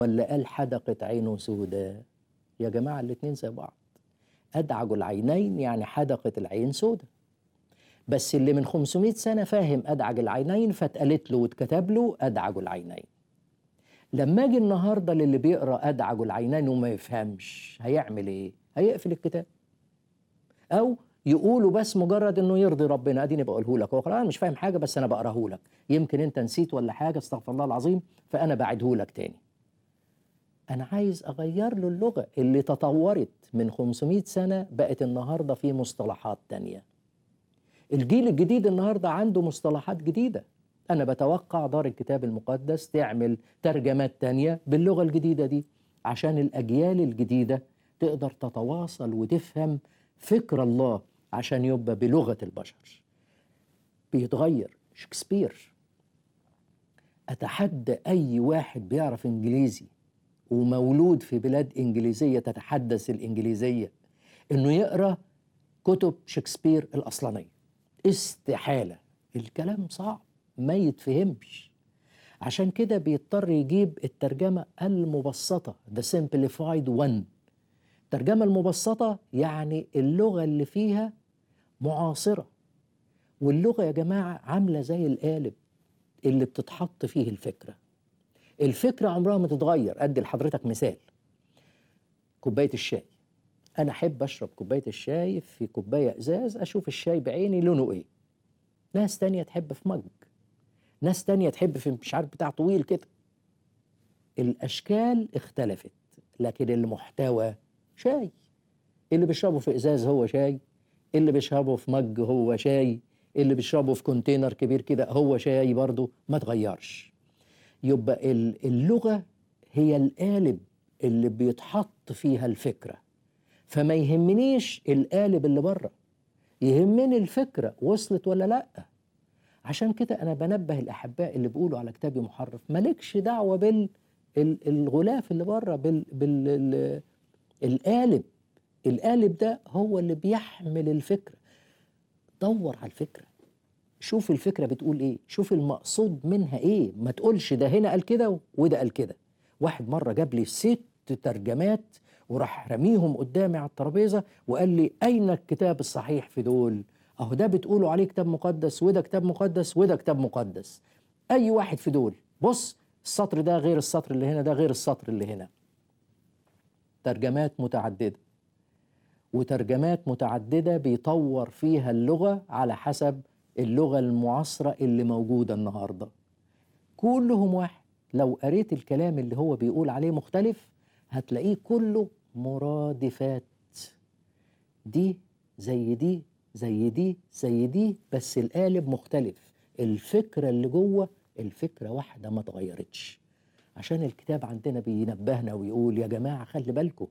ولا قال حدقت عينه سوداء يا جماعة الاتنين زي بعض أدعج العينين يعني حدقت العين سوداء بس اللي من 500 سنة فاهم أدعج العينين فاتقالت له واتكتب له أدعج العينين لما أجي النهاردة للي بيقرأ أدعج العينين وما يفهمش هيعمل إيه؟ هيقفل الكتاب أو يقولوا بس مجرد انه يرضي ربنا اديني بقوله لك هو انا مش فاهم حاجه بس انا بقراه لك يمكن انت نسيت ولا حاجه استغفر الله العظيم فانا بعده لك تاني انا عايز اغير له اللغه اللي تطورت من 500 سنه بقت النهارده في مصطلحات تانية الجيل الجديد النهارده عنده مصطلحات جديده انا بتوقع دار الكتاب المقدس تعمل ترجمات تانية باللغه الجديده دي عشان الاجيال الجديده تقدر تتواصل وتفهم فكر الله عشان يبقى بلغه البشر بيتغير شكسبير اتحدى اي واحد بيعرف انجليزي ومولود في بلاد انجليزيه تتحدث الانجليزيه انه يقرا كتب شكسبير الاصلانيه استحاله الكلام صعب ما يتفهمش عشان كده بيضطر يجيب الترجمه المبسطه the simplified one الترجمه المبسطه يعني اللغه اللي فيها معاصره واللغه يا جماعه عامله زي القالب اللي بتتحط فيه الفكره الفكرة عمرها ما تتغير أدي لحضرتك مثال كوباية الشاي أنا أحب أشرب كوباية الشاي في كوباية إزاز أشوف الشاي بعيني لونه إيه ناس تانية تحب في مج ناس تانية تحب في مش عارف بتاع طويل كده الأشكال اختلفت لكن المحتوى شاي اللي بيشربه في إزاز هو شاي اللي بيشربه في مج هو شاي اللي بيشربه في كونتينر كبير كده هو شاي برضه ما تغيرش يبقى اللغة هي القالب اللي بيتحط فيها الفكرة فما يهمنيش القالب اللي بره يهمني الفكرة وصلت ولا لأ عشان كده أنا بنبه الأحباء اللي بيقولوا على كتابي محرف مالكش دعوة بال الغلاف اللي بره بال, بال القالب القالب ده هو اللي بيحمل الفكرة دور على الفكره شوف الفكره بتقول ايه شوف المقصود منها ايه ما تقولش ده هنا قال كده وده قال كده واحد مره جاب لي ست ترجمات وراح رميهم قدامي على الترابيزه وقال لي اين الكتاب الصحيح في دول اهو ده بتقولوا عليه كتاب مقدس وده كتاب مقدس وده كتاب مقدس اي واحد في دول بص السطر ده غير السطر اللي هنا ده غير السطر اللي هنا ترجمات متعدده وترجمات متعدده بيطور فيها اللغه على حسب اللغة المعاصرة اللي موجودة النهاردة كلهم واحد لو قريت الكلام اللي هو بيقول عليه مختلف هتلاقيه كله مرادفات دي زي دي زي دي زي دي بس القالب مختلف الفكرة اللي جوه الفكرة واحدة ما اتغيرتش عشان الكتاب عندنا بينبهنا ويقول يا جماعة خلي بالكم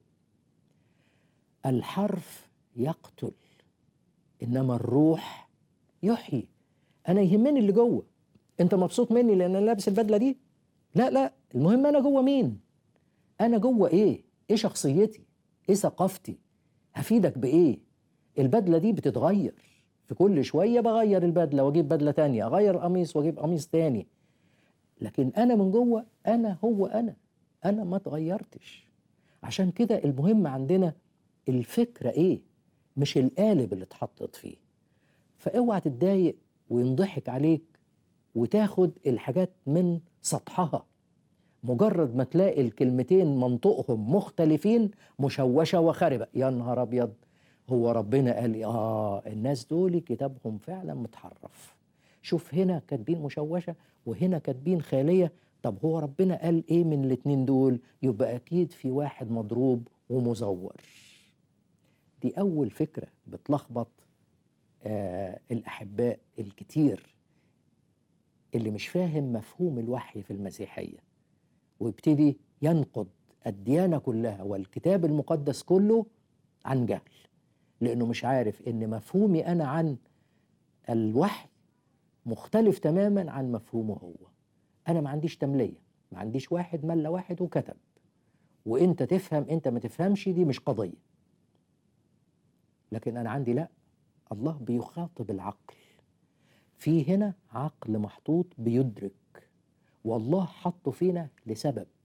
الحرف يقتل إنما الروح يحيي انا يهمني اللي جوه انت مبسوط مني لان انا لابس البدله دي لا لا المهم انا جوه مين انا جوه ايه ايه شخصيتي ايه ثقافتي هفيدك بايه البدله دي بتتغير في كل شويه بغير البدله واجيب بدله تانية اغير قميص واجيب قميص تاني لكن انا من جوه انا هو انا انا ما اتغيرتش عشان كده المهم عندنا الفكره ايه مش القالب اللي اتحطت فيه فاوعى تتضايق وينضحك عليك وتاخد الحاجات من سطحها مجرد ما تلاقي الكلمتين منطقهم مختلفين مشوشه وخربه يا نهار ابيض هو ربنا قال اه الناس دول كتابهم فعلا متحرف شوف هنا كاتبين مشوشه وهنا كاتبين خاليه طب هو ربنا قال ايه من الاتنين دول يبقى اكيد في واحد مضروب ومزور دي اول فكره بتلخبط آه الأحباء الكتير اللي مش فاهم مفهوم الوحي في المسيحية ويبتدي ينقض الديانة كلها والكتاب المقدس كله عن جهل لأنه مش عارف إن مفهومي أنا عن الوحي مختلف تماما عن مفهومه هو أنا ما عنديش تملية ما عنديش واحد ملى واحد وكتب وانت تفهم انت ما تفهمش دي مش قضية لكن انا عندي لا الله بيخاطب العقل في هنا عقل محطوط بيدرك والله حطه فينا لسبب